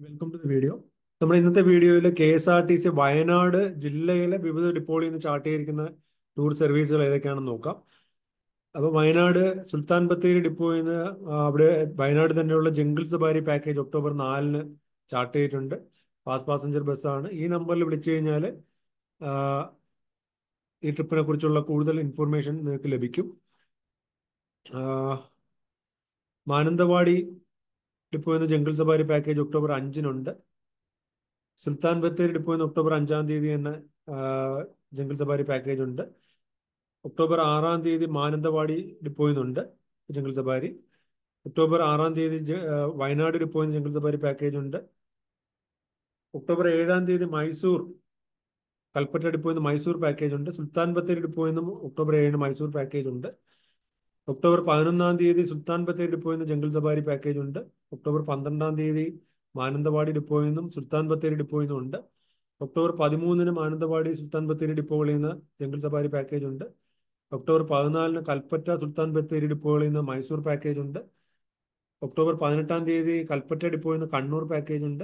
welcome to the video നമ്മുടെ ഇന്നത്തെ വീഡിയോയിൽ K S R T C Wayanad ജില്ലയിലെ വിവിധ ഡിപ്പോകളിൽ നിന്ന് ചാർട്ട് ചെയ്തിരിക്കുന്ന ടൂർ സർവീസുകൾ ഏതൊക്കെയാണെന്ന് നോക്കാം അപ്പോൾ വയനാട് സുൽത്താൻ ബത്തേരി ഡിപ്പോയിൽ നിന്ന് ആ, അവിടെ വയനാട് തന്നെയുള്ള ജംഗിൾ സഫാരി പാക്കേജ് ഒക്ടോബർ നാലിന് ചാർട്ട് ചെയ്തിട്ടുണ്ട് ഫാസ്റ്റ് പാസഞ്ചർ ബസ്സാണ് ഈ നമ്പറിൽ വിളിച്ചു കഴിഞ്ഞാൽ ഈ ട്രിപ്പിനെ കുറിച്ചുള്ള കൂടുതൽ ഇൻഫർമേഷൻ നിങ്ങൾക്ക് ലഭിക്കും ആ, മാനന്തവാടി ഡിപ്പോയിൽ നിന്ന് ജംഗിൾ സഫാരി പാക്കേജ് ഒക്ടോബർ അഞ്ചിനുണ്ട് സുൽത്താൻ ബത്തേരി ഡിപ്പോയിൽ നിന്ന് ഒക്ടോബർ അഞ്ചാം തീയതി തന്നെ ആ, ജംഗിൾ സഫാരി പാക്കേജ് ഉണ്ട് ഒക്ടോബർ ആറാം തീയതി മാനന്തവാടി ഡിപ്പോയിൽ നിന്നുണ്ട് ജംഗിൾ സഫാരി ഒക്ടോബർ ആറാം തീയതി ജ- ആ, വയനാട് ഡിപ്പോയിൽ നിന്ന് ജംഗിൾ സഫാരി പാക്കേജ് ഉണ്ട് ഒക്ടോബർ ഏഴാം തീയതി മൈസൂർ കൽപ്പറ്റ ഡിപ്പോയിൽ നിന്ന് മൈസൂർ പാക്കേജ് ഉണ്ട് സുൽത്താൻ ബത്തേരി ഡിപ്പോയിൽ നിന്നും ഒക്ടോബർ ഏഴിന് മൈസൂർ പാക്കേജ് ഉണ്ട് ഒക്ടോബർ പതിനൊന്നാം തീയതി സുൽത്താൻ ബത്തേരി ഡിപ്പോയിൽ നിന്ന് ജംഗിൾ സഫാരി പാക്കേജ് ഉണ്ട് ഒക്ടോബർ പന്ത്രണ്ടാം തീയതി മാനന്തവാടി ഡിപ്പോയിൽ നിന്നും സുൽത്താൻ ബത്തേരി ഡിപ്പോയിൽ നിന്നും ഉണ്ട് ഒക്ടോബർ പതിമൂന്നിന് മാനന്തവാടി സുൽത്താൻ ബത്തേരി ഡിപ്പോകളിൽ നിന്ന് ജംഗിൾ സഫാരി പാക്കേജ് ഉണ്ട് ഒക്ടോബർ പതിനാലിന് കൽപ്പറ്റ സുൽത്താൻ ബത്തേരി ഡിപ്പോകളിൽ നിന്ന് മൈസൂർ പാക്കേജ് ഉണ്ട് ഒക്ടോബർ പതിനെട്ടാം തീയതി കൽപ്പറ്റ ഡിപ്പോയിൽ നിന്ന് കണ്ണൂർ പാക്കേജ് ഉണ്ട്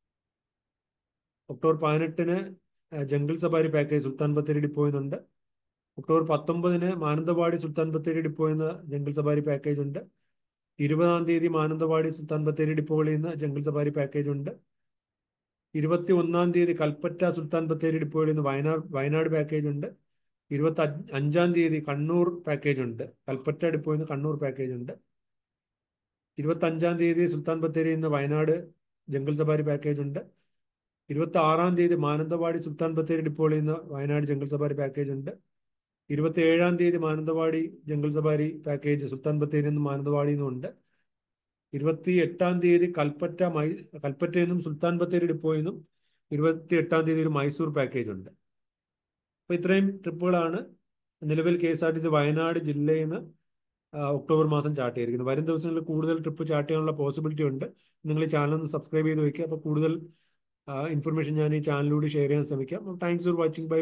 ഒക്ടോബർ പതിനെട്ടിന് ഏഹ്, jungle safari package Sultan Bathery ഡിപ്പോയിൽ നിന്നുണ്ട് ഒക്ടോബർ പത്തൊമ്പതിന് മാനന്തവാടി സുൽത്താൻ ബത്തേരി ഡിപ്പോയിൽ നിന്ന് ജംഗിൾ സഫാരി പാക്കേജ് ഉണ്ട് ഇരുപതാം തീയതി മാനന്തവാടി സുൽത്താൻ ബത്തേരി ഡിപ്പോകളിൽ നിന്ന് ജംഗിൾ സഫാരി പാക്കേജ് ഉണ്ട് ഇരുപത്തി ഒന്നാം തീയതി കൽപ്പറ്റ സുൽത്താൻ ബത്തേരി ഡിപ്പോയിൽ നിന്ന് വയനാട് വയനാട് പാക്കേജ് ഉണ്ട് ഇരുപത്തി അഞ്ചാം തീയതി കണ്ണൂർ പാക്കേജ് ഉണ്ട് കൽപ്പറ്റ ഡിപ്പോയിൽ നിന്ന് കണ്ണൂർ പാക്കേജ് ഉണ്ട് ഇരുപത്തി അഞ്ചാം തീയതി സുൽത്താൻ ബത്തേരിയിൽ നിന്ന് വയനാട് ജംഗിൾ സഫാരി പാക്കേജ് ഉണ്ട് ഇരുപത്തി ആറാം തീയതി മാനന്തവാടി സുൽത്താൻ ബത്തേരി ഡിപ്പോയിൽ നിന്ന് വയനാട് ജംഗിൾ സഫാരി പാക്കേജ് ഉണ്ട് ഇരുപത്തി ഏഴാം തീയതി Mananthavady jungle safari package Sultan ബത്തേരിയിൽ നിന്നും മാനന്തവാടിയിൽ നിന്നും ഉണ്ട് ഇരുപത്തി എട്ടാം തീയതി കൽപ്പറ്റ മൈ കൽപ്പറ്റയിൽ നിന്നും സുൽത്താൻ ബത്തേരി ഡിപ്പോയിൽ നിന്നും ഇരുപത്തി എട്ടാം തീയതി ഒരു മൈസൂർ പാക്കേജ് ഉണ്ട് അപ്പോൾ ഇത്രയും ട്രിപ്പുകളാണ് നിലവിൽ K S R T C Wayanad ജില്ലയിൽ നിന്ന് ആ, ഒക്ടോബർ മാസം ചാർട്ട് ചെയ്തിരിക്കുന്നത് വരും ദിവസങ്ങളിൽ കൂടുതൽ ട്രിപ്പ് ചാർട്ട് ചെയ്യാനുള്ള പോസിബിലിറ്റി ഉണ്ട് നിങ്ങൾ ഈ ചാനൽ ഒന്ന് സബ്സ്ക്രൈബ് ചെയ്ത് വെക്കുക അപ്പോൾ കൂടുതൽ ഇൻഫർമേഷൻ ഞാൻ ഈ ചാനലിലൂടെ ഷെയർ ചെയ്യാൻ ശ്രമിക്കാം താങ്ക്സ് ഫോർ വാച്ചിങ് ബൈ